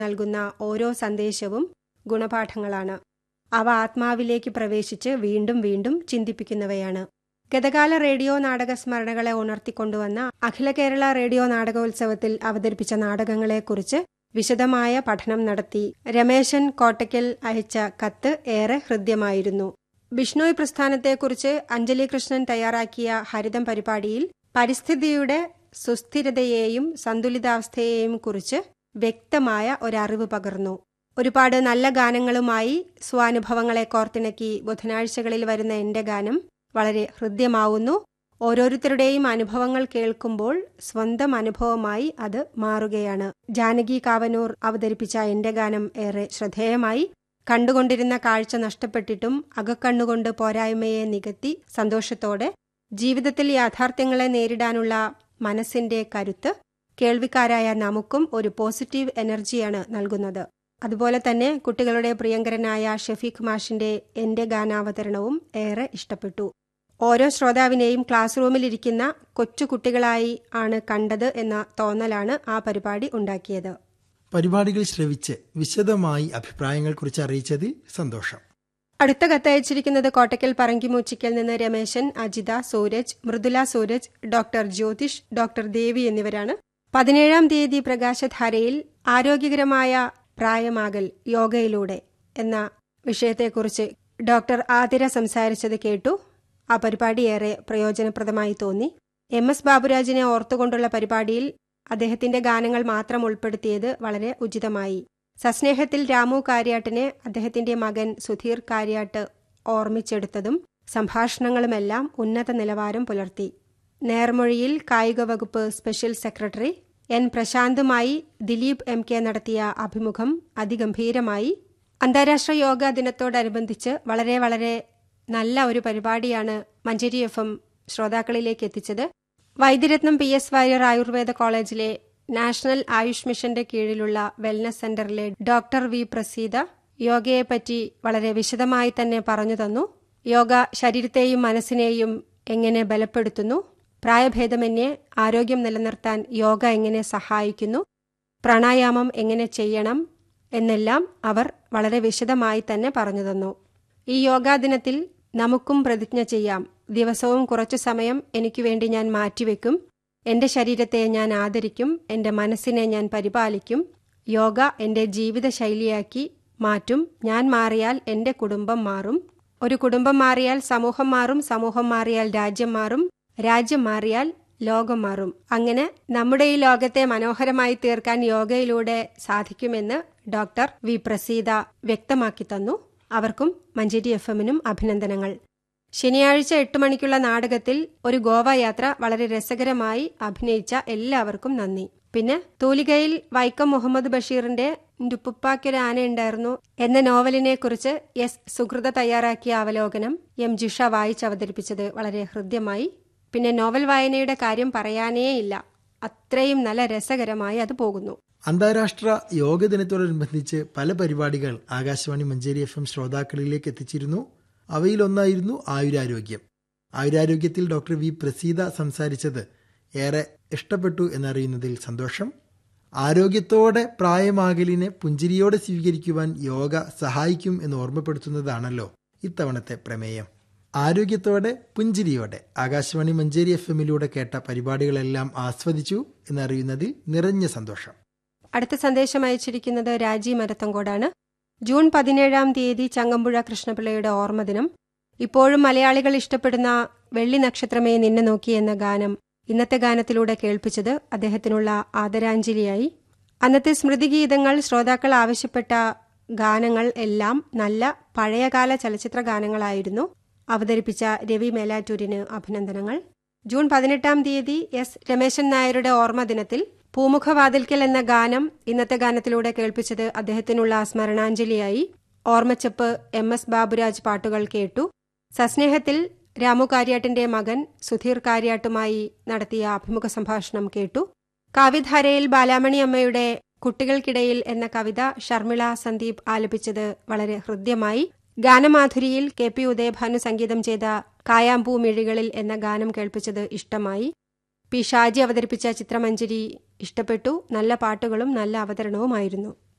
നൽകുന്ന ഓരോ സന്ദേശവും ഗുണപാഠങ്ങളാണ് അവ ആത്മാവിലേക്ക് പ്രവേശിച്ച് വീണ്ടും വീണ്ടും ചിന്തിപ്പിക്കുന്നവയാണ് ഗതകാല റേഡിയോ നാടക സ്മരണകളെ ഉണർത്തിക്കൊണ്ടുവന്ന അഖില കേരള റേഡിയോ നാടകോത്സവത്തിൽ അവതരിപ്പിച്ച നാടകങ്ങളെക്കുറിച്ച് വിശദമായ പഠനം നടത്തി രമേശൻ കോട്ടയ്ക്കൽ അയച്ച കത്ത് ഏറെ ഹൃദ്യമായിരുന്നു ബിഷ്ണോയ് പ്രസ്ഥാനത്തെക്കുറിച്ച് അഞ്ജലി കൃഷ്ണൻ തയ്യാറാക്കിയ ഹരിതം പരിപാടിയിൽ പരിസ്ഥിതിയുടെ സുസ്ഥിരതയെയും സന്തുലിതാവസ്ഥയെയും കുറിച്ച് വ്യക്തമായ ഒരറിവ് പകർന്നു ഒരുപാട് നല്ല ഗാനങ്ങളുമായി സ്വാനുഭവങ്ങളെ കോർത്തിണക്കി ബുധനാഴ്ചകളിൽ വരുന്ന എന്റെ ഗാനം വളരെ ഹൃദ്യമാവുന്നു ഓരോരുത്തരുടെയും അനുഭവങ്ങൾ കേൾക്കുമ്പോൾ സ്വന്തം അനുഭവമായി അത് മാറുകയാണ് ജാനകി കാവനൂർ അവതരിപ്പിച്ച എന്റെ ഗാനം ഏറെ ശ്രദ്ധേയമായി കണ്ടുകൊണ്ടിരുന്ന കാഴ്ച നഷ്ടപ്പെട്ടിട്ടും അകക്കണ്ണുകൊണ്ട് പോരായ്മയെ നികത്തി സന്തോഷത്തോടെ ജീവിതത്തിൽ യാഥാർത്ഥ്യങ്ങളെ നേരിടാനുള്ള മനസ്സിന്റെ കരുത്ത് കേൾവിക്കാരായ നമുക്കും ഒരു പോസിറ്റീവ് എനർജിയാണ് നൽകുന്നത് അതുപോലെ തന്നെ കുട്ടികളുടെ പ്രിയങ്കരനായ ഷഫീഖ് മാഷിന്റെ എന്റെ ഗാനാവതരണവും ഏറെ ഇഷ്ടപ്പെട്ടു ഓരോ ശ്രോതാവിനെയും ക്ലാസ് റൂമിലിരിക്കുന്ന കൊച്ചു കുട്ടികളായി ആണ് കണ്ടത് എന്ന തോന്നലാണ് ആ പരിപാടി ഉണ്ടാക്കിയത് പരിപാടികൾ ശ്രവിച്ച് വിശദമായി അഭിപ്രായങ്ങൾ കുറിച്ച് അറിയിച്ചതിൽ സന്തോഷം അടുത്ത കത്തയച്ചിരിക്കുന്നത് കോട്ടയ്ക്കൽ പറങ്കിമൂച്ചിക്കൽ നിന്ന് രമേശൻ അജിത സൂരജ് മൃദുല സൂരജ് ഡോക്ടർ ജ്യോതിഷ് ഡോക്ടർ ദേവി എന്നിവരാണ് പതിനേഴാം തീയതി പ്രകാശധാരയിൽ ആരോഗ്യകരമായ പ്രായമാകൽ യോഗയിലൂടെ എന്ന വിഷയത്തെക്കുറിച്ച് ഡോക്ടർ ആതിര സംസാരിച്ചത് കേട്ടു ആ പരിപാടി ഏറെ പ്രയോജനപ്രദമായി തോന്നി എം എസ് ബാബുരാജിനെ ഓർത്തുകൊണ്ടുള്ള പരിപാടിയിൽ അദ്ദേഹത്തിന്റെ ഗാനങ്ങൾ മാത്രം ഉൾപ്പെടുത്തിയത് വളരെ ഉചിതമായി സസ്നേഹത്തിൽ രാമു കാര്യാട്ടിനെ അദ്ദേഹത്തിന്റെ മകൻ സുധീർ കാര്യാട്ട് ഓർമ്മിച്ചെടുത്തതും സംഭാഷണങ്ങളുമെല്ലാം ഉന്നത നിലവാരം പുലർത്തി നേർമൊഴിയിൽ കായിക വകുപ്പ് സ്പെഷ്യൽ സെക്രട്ടറി എൻ പ്രശാന്തുമായി ദിലീപ് എം കെ നടത്തിയ അഭിമുഖം അതിഗംഭീരമായി അന്താരാഷ്ട്ര യോഗ ദിനത്തോടനുബന്ധിച്ച് വളരെ വളരെ നല്ല ഒരു പരിപാടിയാണ് മഞ്ചേരി എഫ് എം ശ്രോതാക്കളിലേക്ക് എത്തിച്ചത് വൈദ്യരത്നം പി എസ് വാര്യർ ആയുർവേദ കോളേജിലെ നാഷണൽ ആയുഷ് മിഷന്റെ കീഴിലുള്ള വെൽനസ് സെന്ററിലെ ഡോക്ടർ വി പ്രസീത യോഗയെപ്പറ്റി വളരെ വിശദമായി തന്നെ പറഞ്ഞു തന്നു യോഗ ശരീരത്തെയും മനസ്സിനെയും എങ്ങനെ ബലപ്പെടുത്തുന്നു പ്രായഭേദമന്യേ ആരോഗ്യം നിലനിർത്താൻ യോഗ എങ്ങനെ സഹായിക്കുന്നു പ്രാണായാമം എങ്ങനെ ചെയ്യണം എന്നെല്ലാം അവർ വളരെ വിശദമായി തന്നെ പറഞ്ഞു തന്നു ഈ യോഗാ ദിനത്തിൽ നമുക്കും പ്രതിജ്ഞ ചെയ്യാം ദിവസവും കുറച്ചു സമയം എനിക്ക് വേണ്ടി ഞാൻ മാറ്റിവെക്കും എന്റെ ശരീരത്തെ ഞാൻ ആദരിക്കും എന്റെ മനസ്സിനെ ഞാൻ പരിപാലിക്കും യോഗ എന്റെ ജീവിതശൈലിയാക്കി മാറ്റും ഞാൻ മാറിയാൽ എന്റെ കുടുംബം മാറും ഒരു കുടുംബം മാറിയാൽ സമൂഹം മാറും സമൂഹം മാറിയാൽ രാജ്യം മാറും രാജ്യം മാറിയാൽ ലോകം മാറും അങ്ങനെ നമ്മുടെ ഈ ലോകത്തെ മനോഹരമായി തീർക്കാൻ യോഗയിലൂടെ സാധിക്കുമെന്ന് ഡോക്ടർ വി പ്രസീത വ്യക്തമാക്കി തന്നു അവർക്കും മഞ്ചേരി എഫ് എമ്മിനും അഭിനന്ദനങ്ങൾ ശനിയാഴ്ച എട്ട് മണിക്കുള്ള നാടകത്തിൽ ഒരു ഗോവ യാത്ര വളരെ രസകരമായി അഭിനയിച്ച എല്ലാവർക്കും നന്ദി പിന്നെ തൂലികയിൽ വൈക്കം മുഹമ്മദ് ബഷീറിന്റെ ടുപ്പുപ്പാക്കൊരു ആനയുണ്ടായിരുന്നു എന്ന നോവലിനെ കുറിച്ച് എസ് സുഹൃത തയ്യാറാക്കിയ അവലോകനം എം ജിഷ വായിച്ചവതരിപ്പിച്ചത് വളരെ ഹൃദ്യമായി പിന്നെ നോവൽ വായനയുടെ കാര്യം പറയാനേയില്ല അത്രയും നല്ല രസകരമായി അത് പോകുന്നു അന്താരാഷ്ട്ര യോഗ ദിനത്തോടനുബന്ധിച്ച് പല പരിപാടികൾ ആകാശവാണി മഞ്ചേരി എഫ് എം ശ്രോതാക്കളിലേക്ക് എത്തിച്ചിരുന്നു അവയിലൊന്നായിരുന്നു ആയുരാരോഗ്യം ആയുരാരോഗ്യത്തിൽ ഡോക്ടർ വി പ്രസീത സംസാരിച്ചത് ഏറെ ഇഷ്ടപ്പെട്ടു എന്നറിയുന്നതിൽ സന്തോഷം ആരോഗ്യത്തോടെ പ്രായമാകലിനെ പുഞ്ചിരിയോടെ സ്വീകരിക്കുവാൻ യോഗ സഹായിക്കും എന്ന് ഓർമ്മപ്പെടുത്തുന്നതാണല്ലോ ഇത്തവണത്തെ പ്രമേയം ആരോഗ്യത്തോടെ പുഞ്ചിരിയോടെ ആകാശവാണി മഞ്ചേരി എഫ് എമ്മിലൂടെ കേട്ട പരിപാടികളെല്ലാം ആസ്വദിച്ചു എന്നറിയുന്നതിൽ നിറഞ്ഞ സന്തോഷം അടുത്ത സന്ദേശം അയച്ചിരിക്കുന്നത് രാജി മരത്തങ്കോടാണ് ജൂൺ പതിനേഴാം തീയതി ചങ്ങമ്പുഴ കൃഷ്ണപിള്ളയുടെ ഓർമ്മദിനം ഇപ്പോഴും മലയാളികൾ ഇഷ്ടപ്പെടുന്ന വെള്ളി നക്ഷത്രമേ നിന്നെ നോക്കി എന്ന ഗാനം ഇന്നത്തെ ഗാനത്തിലൂടെ കേൾപ്പിച്ചത് അദ്ദേഹത്തിനുള്ള ആദരാഞ്ജലിയായി അന്നത്തെ സ്മൃതിഗീതങ്ങൾ ശ്രോതാക്കൾ ആവശ്യപ്പെട്ട ഗാനങ്ങൾ എല്ലാം നല്ല പഴയകാല ചലച്ചിത്ര ഗാനങ്ങളായിരുന്നു അവതരിപ്പിച്ച രവി മേലാറ്റൂരിന് അഭിനന്ദനങ്ങൾ ജൂൺ പതിനെട്ടാം തീയതി എസ് രമേശൻ നായരുടെ ഓർമ്മ ദിനത്തിൽ പൂമുഖവാതിൽക്കൽ എന്ന ഗാനം ഇന്നത്തെ ഗാനത്തിലൂടെ കേൾപ്പിച്ചത് അദ്ദേഹത്തിനുള്ള സ്മരണാഞ്ജലിയായി ഓർമ്മച്ചപ്പ് എം എസ് ബാബുരാജ് പാട്ടുകൾ കേട്ടു സസ്നേഹത്തിൽ രാമു കാര്യാട്ടിന്റെ മകൻ സുധീർ കാര്യാട്ടുമായി നടത്തിയ അഭിമുഖ സംഭാഷണം കേട്ടു കാവ്യധാരയിൽ ബാലാമണി അമ്മയുടെ കുട്ടികൾക്കിടയിൽ എന്ന കവിത ഷർമിള സന്ദീപ് ആലപിച്ചത് വളരെ ഹൃദ്യമായി ഗാനമാധുരിയിൽ കെ പി ഉദയഭാനു സംഗീതം ചെയ്ത കായാമ്പൂ മിഴികളിൽ എന്ന ഗാനം കേൾപ്പിച്ചത് ഇഷ്ടമായി പി ഷാജി അവതരിപ്പിച്ച ചിത്രമഞ്ജരി ഇഷ്ടപ്പെട്ടു നല്ല പാട്ടുകളും നല്ല അവതരണവുമായിരുന്നു